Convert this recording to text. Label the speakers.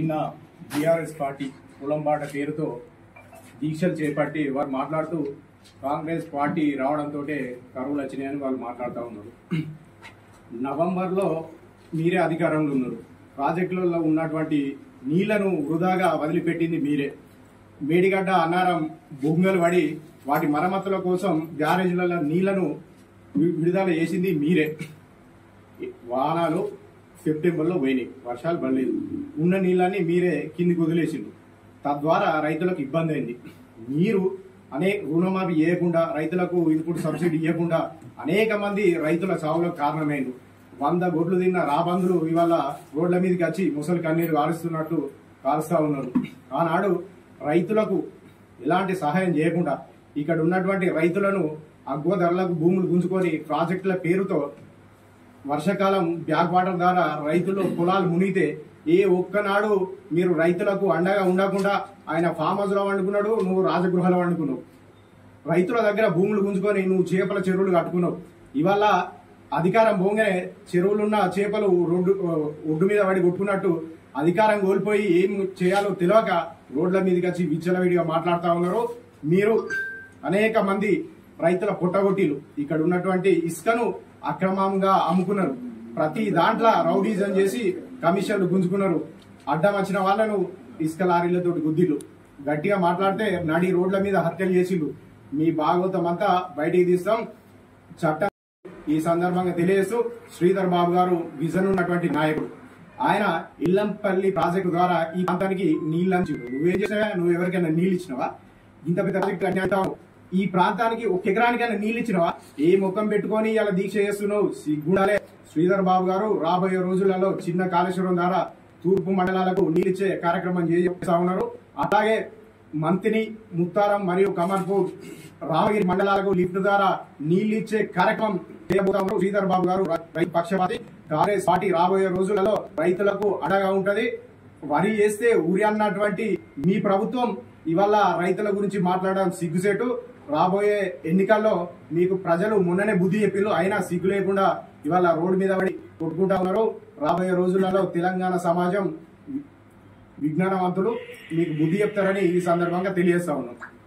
Speaker 1: నిన్న BRS party కులంబాట పేరుతో దీక్షలు చేపట్టి వారు మాట్లాడుతూ కాంగ్రెస్ పార్టీ రావడంతో కరువులు వచ్చినాయని వాళ్ళు మాట్లాడుతూ ఉన్నారు నవంబర్లో మీరే అధికారంలో ఉన్నారు ప్రాజెక్టులలో ఉన్నటువంటి నీళ్లను వృధాగా వదిలిపెట్టింది మీరే మేడిగడ్డ అన్నారం బొంగలు పడి వాటి మరమ్మతుల కోసం గ్యారేజ్లలో నీళ్లను వి- విడుదల చేసింది మీరే వానాలు సెప్టెంబర్లో పోయినాయి వర్షాలు పడలేదు ఉన్న నీళ్ళని మీరే కిందికి వదిలేసిండు తద్వారా రైతులకు ఇబ్బంది అయింది మీరు అనే రుణమాఫీ ఇవ్వకుండా రైతులకు ఇన్పుట్ సబ్సిడీ ఇవ్వకుండా అనేక మంది రైతుల సావులకు కారణమైంది వంద గొడ్లు తిన్న రాబందులు ఇవాళ రోడ్ల మీదకి వచ్చి ముసలి కన్నీరు కారుస్తున్నట్టు కారుస్తా ఉన్నారు ఆనాడు రైతులకు ఎలాంటి సహాయం చేయకుండా ఇక్కడ ఉన్నటువంటి రైతులను అగ్వ ధరలకు భూములు గుంజుకొని ప్రాజెక్టుల పేరుతో వర్షాకాలం బ్యాక్ వాటర్ ద్వారా రైతులు పొలాలు మునిగితే ఏ ఒక్కనాడు మీరు రైతులకు అండగా ఉండకుండా ఆయన ఫామ్ హౌస్ లో వండుకున్నాడు నువ్వు రాజగృహాలు వండుకున్నావు రైతుల దగ్గర భూములు గుంజుకొని నువ్వు చేపల చెరువులు కట్టుకున్నావు ఇవాళ అధికారం పోగానే చెరువులున్న చేపలు రోడ్డు ఒడ్డు మీద పడి కొట్టుకున్నట్టు అధికారం కోల్పోయి ఏం చేయాలో తెలియక రోడ్ల మీదకి వచ్చి విచ్చలవిడిగా మాట్లాడుతా ఉన్నారు మీరు అనేక మంది రైతుల పుట్టగొట్టిలు ఇక్కడ ఉన్నటువంటి ఇసుకను అక్రమంగా అమ్ముకున్నారు ప్రతి దాంట్లో రౌడీజం చేసి కమిషన్లు గుంజుకున్నారు అడ్డం వచ్చిన వాళ్ళను ఇసుక లారీలతో గుద్దిలు గట్టిగా మాట్లాడితే నడి రోడ్ల మీద హత్యలు చేసిళ్ళు మీ భాగవతం అంతా బయటికి తీస్తాం చట్టం ఈ సందర్భంగా తెలియజేస్తూ శ్రీధర్ బాబు గారు విజన్ ఉన్నటువంటి నాయకుడు ఆయన ఇల్లంపల్లి ప్రాజెక్టు ద్వారా ఈ ప్రాంతానికి నీళ్ళు అంచాడు నువ్వేం చేసావా నువ్వు ఎవరికైనా నీళ్ళు ఇచ్చినవా ఇంత పెద్ద ప్రాజెక్టు అని అంటావు ఈ ప్రాంతానికి ఒక ఎకరానికైనా నీళ్ళు ఇచ్చినవా ఏ ముఖం పెట్టుకొని ఇలా దీక్ష చేస్తున్నావు సిగ్గుండాలే శ్రీధర్ బాబు గారు రాబోయే రోజులలో చిన్న కాళేశ్వరం ద్వారా తూర్పు మండలాలకు నీళ్ళిచ్చే కార్యక్రమం చేస్తా ఉన్నారు అలాగే మంతిని ముత్తారం మరియు కమర్పూర్ రామగిరి మండలాలకు లిఫ్ట్ ద్వారా నీళ్లు ఇచ్చే కార్యక్రమం చేయబోతాము శ్రీధర్ బాబు గారు రైతు పక్షపాతి కాంగ్రెస్ పార్టీ రాబోయే రోజులలో రైతులకు అండగా ఉంటది వరి చేస్తే ఊరి అన్నటువంటి మీ ప్రభుత్వం ఇవాళ రైతుల గురించి మాట్లాడడం సిగ్గుసేటు రాబోయే ఎన్నికల్లో మీకు ప్రజలు మొన్ననే బుద్ధి చెప్పిల్లు అయినా సిగ్గు లేకుండా ఇవాళ రోడ్డు మీద పడి కొట్టుకుంటా ఉన్నారు రాబోయే రోజులలో తెలంగాణ సమాజం విజ్ఞానవంతులు మీకు బుద్ధి చెప్తారని ఈ సందర్భంగా తెలియజేస్తా ఉన్నాం